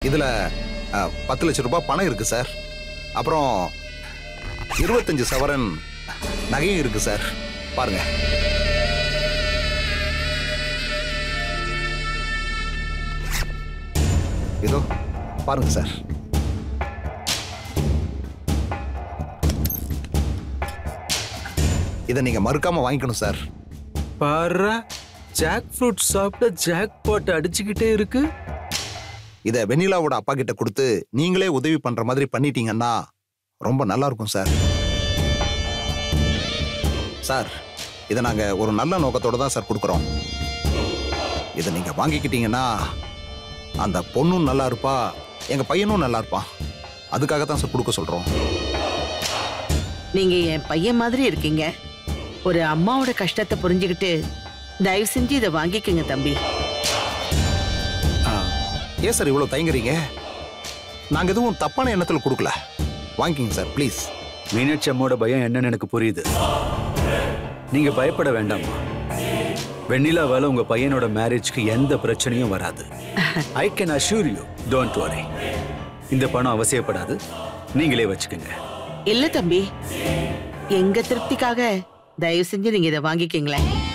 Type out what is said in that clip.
இதுல அஹ், பத்து லட்சம் ரூபாய் பணம் இருக்கு சார் அப்புறம் இருபத்தஞ்சு சவரன் நகையும் இருக்கு சார் பாருங்க இதோ பாருங்க சார் இதை நீங்க மறுக்காம வாங்கிக்கணும் சார் பாரு ஜாக் ஃப்ரூட் சாப்பிட்ட ஜாக் பாட் அடிச்சுக்கிட்டே இருக்கு இதை வெண்ணிலாவோட அப்பா கிட்ட கொடுத்து நீங்களே உதவி பண்ற மாதிரி பண்ணிட்டீங்கன்னா ரொம்ப நல்லா இருக்கும் சார் சார் இதை நாங்க ஒரு நல்ல நோக்கத்தோட தான் சார் கொடுக்குறோம் இதை நீங்க வாங்கிக்கிட்டீங்கன்னா அந்த பொண்ணும் நல்லா இருப்பா எங்க பையனும் நல்லா இருப்பான் அதுக்காக தான் சார் கொடுக்க சொல்றோம் நீங்க என் பையன் மாதிரி இருக்கீங்க ஒரு அம்மாவோட கஷ்டத்தை புரிஞ்சுக்கிட்டு தயவு செஞ்சு இதை வாங்கிக்கங்க தம்பி ஆ, ஏன் சார் இவ்வளவு தயங்குறீங்க நாங்க எதுவும் தப்பான எண்ணத்துல கொடுக்கல வாங்கிக்கிங்க சார் ப்ளீஸ் மீனாட்சி அம்மாவோட பயம் என்னன்னு எனக்கு புரியுது நீங்க பயப்பட வேண்டாமா வெண்ணிலாவால உங்க பையனோட மேரேஜ்க்கு எந்த பிரச்சனையும் வராது I can assure you don't worry இந்த பணம் அவசியப்படாது நீங்களே வச்சுக்கோங்க இல்ல தம்பி எங்க திருப்திக்காக தயவு செஞ்சு நீங்க இதை வாங்கிக்கங்களேன்